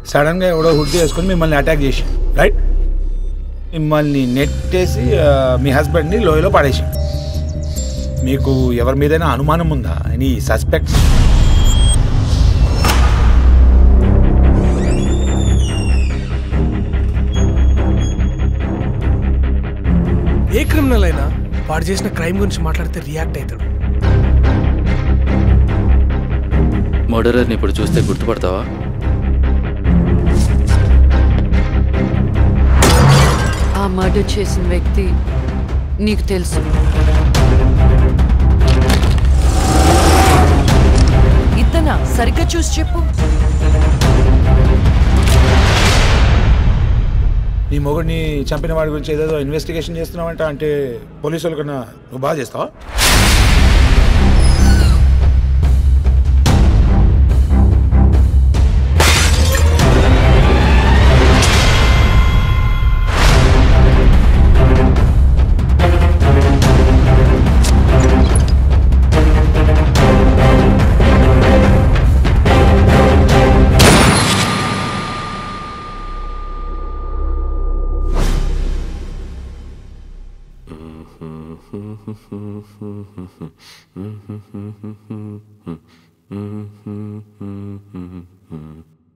సడన్గా ఎవడో హుడ్ వేసుకొని మిమ్మల్ని అటాక్ చేసి రైట్ మిమ్మల్ని నెట్టేసి ఆ, మీ హస్బెండ్ని లోయలో పడేసి మీకు ఎవరి మీదైనా అనుమానం ఉందా ఎనీ సస్పెక్ట్ ఏ క్రిమినల్ అయినా వాడు చేసిన క్రైమ్ గురించి మాట్లాడితే రియాక్ట్ అవుతాడు మర్డరర్ని ఇప్పుడు చూస్తే గుర్తుపడతావా ఆ మర్డర్ చేసిన వ్యక్తి నీకు తెలుసు ఇతనా సరిగ్గా చూసి చెప్పు నీ మొగుడిని చంపిన వాడి గురించి ఏదేదో ఇన్వెస్టిగేషన్ చేస్తున్నావంట అంటే పోలీసుల కన్నా నువ్వు బాగా చేస్తావా